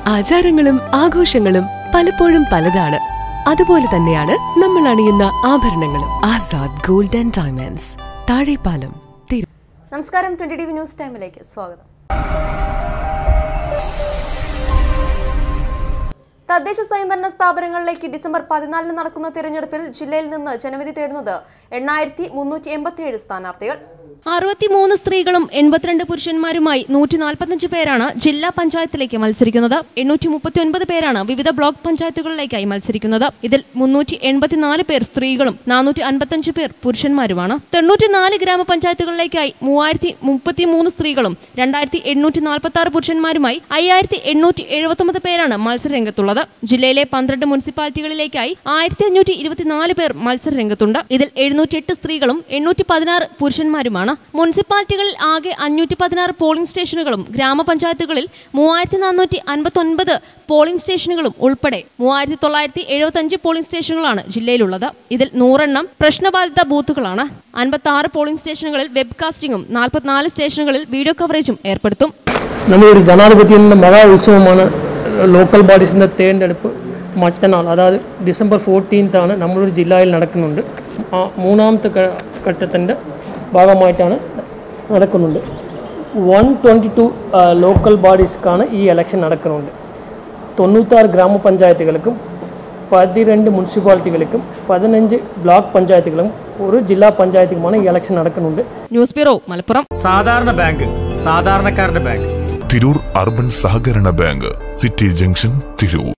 ആചാരങ്ങളും ആഘോഷങ്ങളും പലപ്പോഴും പലതാണ് അതുപോലെ തന്നെയാണ് നമ്മൾ അണിയുന്ന ആഭരണങ്ങളും Azad gold and diamonds Thazhepalam തിരു നമസ്കാരം ട്വന്റി ടി വി ന്യൂസ് ടൈമിലേക്ക് സ്വാഗതം തദ്ദേശ സ്വയംഭരണ സ്ഥാപനങ്ങളിലേക്ക് ഡിസംബർ പതിനാലിന് നടക്കുന്ന തിരഞ്ഞെടുപ്പിൽ ജില്ലയിൽ നിന്ന് ജനവിധി തേടുന്നത് എണ്ണായിരത്തി മുന്നൂറ്റി എൺപത്തിയേഴ് സ്ഥാനാർത്ഥികൾ അറുപത്തിമൂന്ന് സ്ത്രീകളും എൺപത്തിരണ്ട് പുരുഷന്മാരുമായി നൂറ്റി നാൽപ്പത്തഞ്ച് പേരാണ് ജില്ലാ പഞ്ചായത്തിലേക്ക് മത്സരിക്കുന്നത് എണ്ണൂറ്റി മുപ്പത്തി ഒൻപത് പേരാണ് വിവിധ ബ്ലോക്ക് പഞ്ചായത്തുകളിലേക്കായി മത്സരിക്കുന്നത് ഇതിൽ മുന്നൂറ്റി എൺപത്തിനാല് പേർ സ്ത്രീകളും നാനൂറ്റി അൻപത്തഞ്ച് പേർ പുരുഷന്മാരുമാണ് തൊണ്ണൂറ്റിനാല് ഗ്രാമപഞ്ചായത്തുകളിലേക്കായി മൂവായിരത്തി മുപ്പത്തി മൂന്ന് സ്ത്രീകളും രണ്ടായിരത്തി എണ്ണൂറ്റി നാൽപ്പത്തി ആറ് പുരുഷന്മാരുമായി അയ്യായിരത്തി എണ്ണൂറ്റി എഴുപത്തൊമ്പത് പേരാണ് മത്സരരംഗത്തുള്ളത് ജില്ലയിലെ പന്ത്രണ്ട് മുനിസിപ്പാലിറ്റികളിലേക്കായി ആയിരത്തി അഞ്ഞൂറ്റി ഇരുപത്തിനാല് പേർ മത്സരരംഗത്തുണ്ട് ഇതിൽ എഴുന്നൂറ്റി എട്ട് സ്ത്രീകളും എണ്ണൂറ്റി പതിനാറ് പുരുഷന്മാരുമാണ് മുനിസിപ്പാലിറ്റികളിൽ ആകെ അഞ്ഞൂറ്റി പതിനാറ് പോളിംഗ് സ്റ്റേഷനുകളും ഗ്രാമപഞ്ചായത്തുകളിൽ മൂവായിരത്തി നാനൂറ്റി അൻപത്തി ഒൻപത് പോളിംഗ് സ്റ്റേഷനുകളും ഉൾപ്പെടെ മൂവായിരത്തി തൊള്ളായിരത്തി എഴുപത്തി അഞ്ച് പോളിംഗ് സ്റ്റേഷനുകളാണ് ജില്ലയിലുള്ളത് ഇതിൽ നൂറെണ്ണം പ്രശ്നബാധിത ബൂത്തുകളാണ് അൻപത്തി ആറ് പോളിംഗ് സ്റ്റേഷനുകളിൽ വെബ്കാസ്റ്റിംഗും നാൽപ്പത്തിനാല് സ്റ്റേഷനുകളിൽ വീഡിയോ കവറേജും ഏർപ്പെടുത്തും നമ്മളൊരു ജനാധിപത്യത്തിൻ്റെ മഹാ ഉത്സവമാണ് ലോക്കൽ ബോഡീസിൻ്റെ തേർന്നെടുപ്പ് മറ്റന്നാൾ അതായത് ഡിസംബർ ഫോർട്ടീൻത്താണ് നമ്മളൊരു ജില്ലയിൽ നടക്കുന്നുണ്ട് ആ മൂന്നാമത്തെ ഘ- ഘട്ടത്തിൻ്റെ ഭാഗമായിട്ടാണ് നടക്കുന്നുണ്ട് വൺ ട്വൻറ്റി ടു ലോക്കൽ ബോഡീസ്ക്കാണ് ഈ ഇലക്ഷൻ നടക്കുന്നുണ്ട് തൊണ്ണൂറ്റാറ് ഗ്രാമപഞ്ചായത്തുകൾക്കും പതിരണ്ട് മുനിസിപ്പാലിറ്റികൾക്കും പതിനഞ്ച് ബ്ലോക്ക് പഞ്ചായത്തുകളും ഒരു ജില്ലാ പഞ്ചായത്തുക്കുമാണ് ഈ ഇലക്ഷൻ നടക്കുന്നുണ്ട് ന്യൂസ് ബ്യൂറോ മലപ്പുറം സാധാരണ ബാങ്ക് സാധാരണക്കാരന്റെ ബാങ്ക് തിരൂർ അർബൻ സഹകരണ ബാങ്ക് സിറ്റി ജംഗ്ഷൻ തിരൂർ